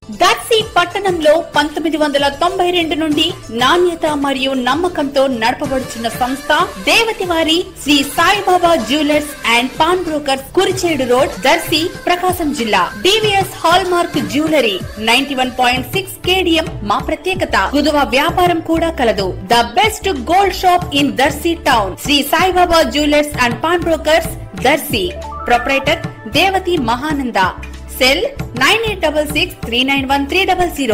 దర్శి పట్టణంలో పంతొమ్మిది వందల తొంభై రెండు నుండి నాణ్యత మరియు నమ్మకంతో నడపబడుచున్న సంస్థ దేవతివారి Shri Saibaba jewellers and pawn brokers Kurichedu road Darsi Prakasam జిల్లా DVS hallmark jewellery ninety one point six KDM మా ప్రత్యేకత కుదువ వ్యాపారం కూడా కలదు the best gold shop in Darsi town Shri Saibaba jewellers and pawn brokers Darsi proprietor Devathi Mahananda cell nine eight double six three nine one three double zero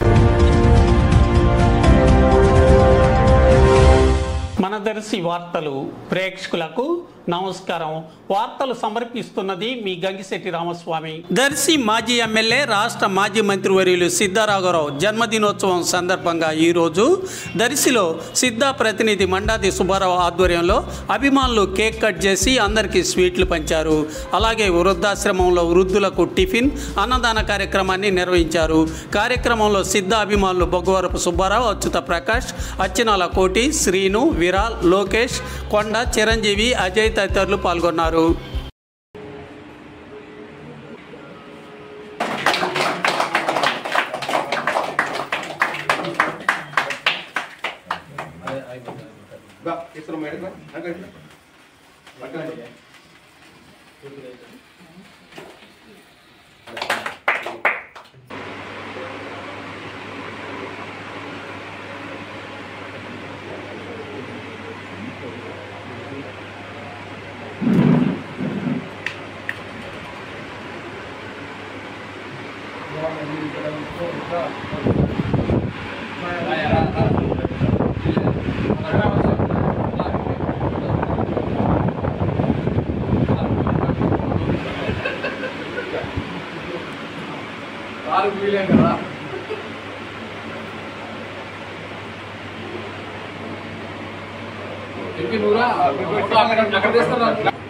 మన దర్శి వార్తలు ప్రేక్షకులకు నమస్కారం వార్తలు సమర్పిస్తున్నది మీ గంగిశెట్టి రామస్వామి దర్శి మాజీ ఎమ్మెల్యే రాష్ట్ర మాజీ మంత్రివర్యులు సిద్ధారాఘవరావు జన్మదినోత్సవం సందర్భంగా ఈరోజు దర్శిలో సిద్ధా ప్రతినిధి మండాది సుబ్బారావు ఆధ్వర్యంలో అభిమానులు కేక్ కట్ చేసి అందరికీ స్వీట్లు పంచారు అలాగే వృద్ధాశ్రమంలో వృద్ధులకు టిఫిన్ అన్నదాన కార్యక్రమాన్ని నిర్వహించారు కార్యక్రమంలో సిద్ధ అభిమానులు బొగ్గవరపు సుబ్బారావు అచ్యుత ప్రకాష్ అచ్చినాల కోటి శ్రీను విరాల్ లోకేష్ కొండ చిరంజీవి అజయ్ తదితరులు పాల్గొన్నారు బా ఇస్తారు మేడం బా నాకు ఇట్లా పక్కన కారు వీలేం కదా చెప్పి నువ్వురా అక్కడ అక్కడ తెస్తారా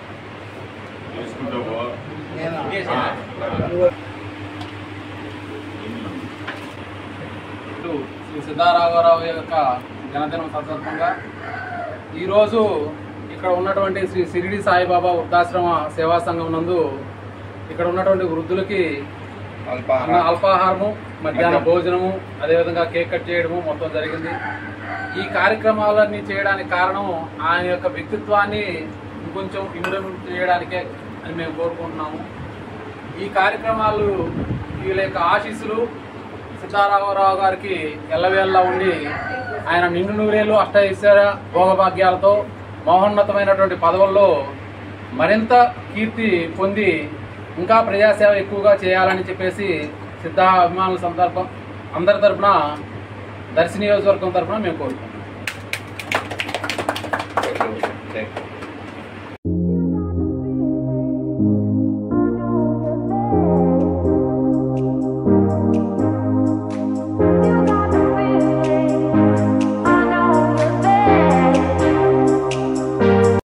శ్రీ సిద్ధారాఘవరావు యొక్క జన్మదినం సందర్భంగా ఈరోజు ఇక్కడ ఉన్నటువంటి శ్రీ సిరిడి సాయిబాబా వృద్ధాశ్రమ సేవా సంఘం నందు ఇక్కడ ఉన్నటువంటి వృద్ధులకి అన్న అల్పాహారము మధ్యాహ్న భోజనము అదేవిధంగా కేక్ కట్ చేయడము మొత్తం జరిగింది ఈ కార్యక్రమాలన్నీ చేయడానికి కారణం ఆయన యొక్క వ్యక్తిత్వాన్ని ఇంకొంచెం ఇమిడమిడి చేయడానికే అని మేము కోరుకుంటున్నాము ఈ కార్యక్రమాలు వీళ్ళ యొక్క ఆశీస్సులు సీతారామరావు గారికి ఎల్లవేళ్ళ ఉండి ఆయన నిండు నూరేళ్ళు అష్టైశ్వర్య భోగభాగ్యాలతో మహోన్నతమైనటువంటి పదవుల్లో మరింత కీర్తి పొంది ఇంకా ప్రజాసేవ ఎక్కువగా చేయాలని చెప్పేసి సిద్ధ అభిమానుల సందర్భం అందరి తరపున దర్శి నియోజకవర్గం తరపున మేము కోరుకుంటున్నాం